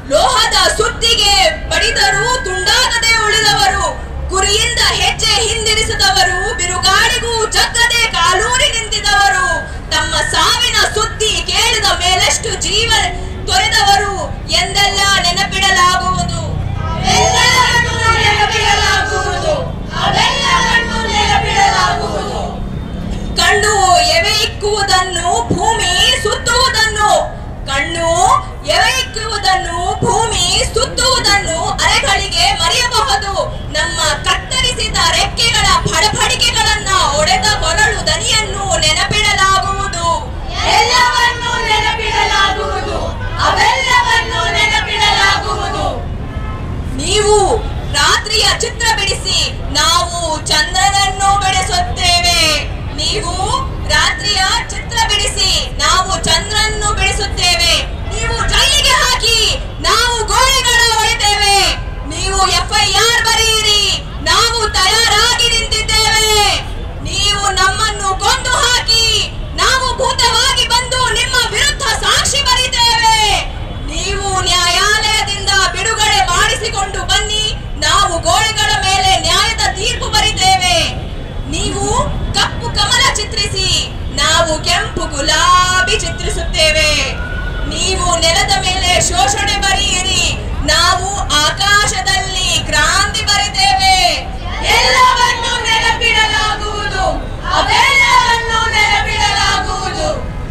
ಲೋಹದ ಸುತ್ತಿಗೆ ಬಡಿದರೂ ತುಂಡಾಗದೆ ಉಳಿದವರು ಗುರಿಯಿಂದ ಹೆಜ್ಜೆ ಹಿಂದಿರಿಸಿದವರು ಬಿರುಗಾಳಿಗೂ ಜಗ್ಗದೆ ಕಾಲೂರಿ ನಿಂತಿದವರು ತಮ್ಮ ಸಾವಿನ ಸುದ್ದಿ ಕೇಳಿದ ಮೇಲಷ್ಟು ಜೀವ ತೊರೆದವರು ಎಂದೆಲ್ಲ ನೆನಪಿಡಲಾಗುವುದು ಅವೆಲ್ಲವನ್ನೂ ನೆನಪಿಡಲಾಗುವುದು ಅವೆಲ್ಲವನ್ನೂ ನೆನಪಿಡಲಾಗುವುದು ಕಣ್ಣು ಎವೆ ಇಕ್ಕುವುದನ್ನು ಭೂಮಿ ಸುತ್ತುವುದನ್ನು ಕಣ್ಣು ಎವೆ ಇಕ್ಕುವುದನ್ನು ಭೂಮಿ ಸುತ್ತುವುದನ್ನು ಅರೆಗಳಿಗೆ ಮರೆಯಬಹುದು ನಮ್ಮ ಕತ್ತರಿಸಿದ ರೆಕ್ಕೆಗಳ ಫಡಫಡಿಕೆಗಳನ್ನ ಒಡೆದ ಕೊರಳು ದನಿಯನ್ನು ನೆನಪಿಡಲಾಗುವುದು ಎಲ್ಲವನ್ನೂ ನೆನಪಿಡಲಾಗುವುದು ಅವೆಲ್ಲವನ್ನೂ ನೆನಪಿಡಲಾಗುವುದು ನೀವು ರಾತ್ರಿಯ ಚಿತ್ರ ಬಿಡಿಸಿ ನಾವು ಚಂದ್ರನನ್ನು ಬೆಳೆಸುತ್ತೇವೆ ನೀವು ರಾತ್ರಿಯ ಚಿತ್ರ ಬಿಡಿಸಿ ನಾವು ಚಂದ್ರನ್ನು ಬೆಳೆಸುತ್ತೇವೆ ನೀವು ಜೈಲಿಗೆ ಹಾಕಿ ನಾವು ಗೋಳಿಗಳ ಹೊಡೆತೇವೆ ನೀವು ಎಫ್ಐಆರ್ ಬರೆಯಿರಿ ನಾವು ತಯಾರಾಗಿ ನಿಂತಿದ್ದೇವೆ ನೀವು ನಮ್ಮನ್ನು ಕೊಂದು ಹಾಕಿ ನಾವು ಭೂತವಾಗಿ ಬಂದು ನಿಮ್ಮ ವಿರುದ್ಧ ಸಾಕ್ಷಿ ಬರಿತೇವೆ ನೀವು ನ್ಯಾಯಾಲಯದಿಂದ ಬಿಡುಗಡೆ ಮಾಡಿಸಿಕೊಂಡು ಬನ್ನಿ ನಾವು ಗೋಳೆಗಳ ಮೇಲೆ ನ್ಯಾಯದ ತೀರ್ಪು ಬರಿತೇವೆ ನೀವು ಕಪ್ಪು ಕಮಲ ಚಿತ್ರಿಸಿ ನಾವು ಕೆಂಪು ಗುಲಾಬಿ ಚಿತ್ರಿಸುತ್ತೇವೆ ನೀವು ನೆಲದ ಮೇಲೆ ಶೋಷಣೆ ಬರೆಯಿರಿ ನಾವು ಆಕಾಶದಲ್ಲಿ ಕ್ರಾಂತಿ ಬರಿತೇವೆ ಎಲ್ಲವನ್ನೂ ನೆನಪಿಡಲಾಗುವುದು ಅವೆಲ್ಲವನ್ನೂ ನೆನಪಿಡಲಾಗುವುದು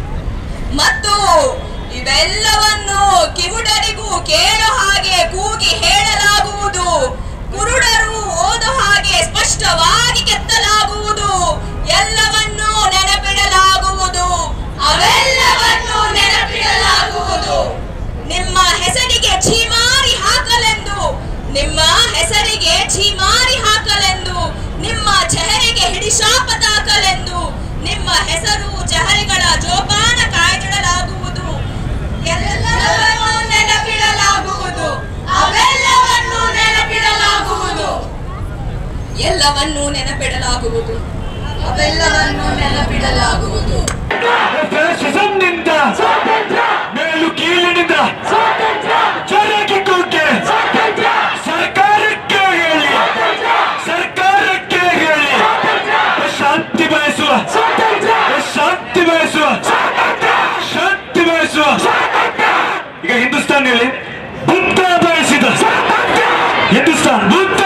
ಮತ್ತು ಇವೆಲ್ಲವನ್ನು ಕಿವುಡರಿಗೂ ಕೇಳೋ ಹಾಗೆ ಕೂಗಿ ಹೇಳಲಾಗುವುದು ಕುರುಡರು ಓದೋ ಹಾಗೆ ಸ್ಪಷ್ಟವಾಗಿ ಕೆತ್ತಲಾಗುವುದು ಎಲ್ಲವನ್ನೂ ನೆನಪಿಡಲಾಗುವುದು ಅವೆಲ್ಲವನ್ನೂ ನೆನಪಿಡಲಾಗುವುದು ನಿಮ್ಮ ಹೆಸರಿಗೆ ಛೀಮಾರಿ ಹಾಕಲೆಂದು ನಿಮ್ಮ ಹೆಸರಿಗೆ ಛೀಮಾರಿ ಹಾಕಲೆಂದು ನಿಮ್ಮ ಚೆಹರೆಗೆ ಹಿಡಿಶಾಪ ತಾಕಲೆಂದು ನಿಮ್ಮ ಹೆಸರು ಚೆಹರೆಗಳ ಜೋಪಾನ ಕಾಯ್ದಿಡಲಾಗುವುದು ಎಲ್ಲವನ್ನೂ ನೆನಪಿಡಲಾಗುವುದು ಅವೆಲ್ಲವನ್ನೂ ನೆನಪಿಡಲಾಗುವುದು ಎಲ್ಲವನ್ನೂ ನೆನಪಿಡಲಾಗುವುದು ಅವೆಲ್ಲವನ್ನೂ ನೆನಪಿಡಲಾಗುವುದು ಫ್ಯಾಸಿಸಂನಿಂದ ಮೇಲು ಕೀಳಿನಿಂದ ಜರಗಿ ಕುಗ್ಗೆ ಸರ್ಕಾರಕ್ಕೆ ಹೇಳಿ ಸರ್ಕಾರಕ್ಕೆ ಹೇಳಿ ಶಾಂತಿ ಬಯಸುವ ಶಾಂತಿ ಬಯಸುವ ಶಾಂತಿ ಬಯಸುವ ಈಗ ಹಿಂದೂಸ್ತಾನ್ ಹೇಳಿ ಬುದ್ಧ ಬಯಸಿದ ಹಿಂದೂಸ್ತಾನ್ ಬುದ್ಧ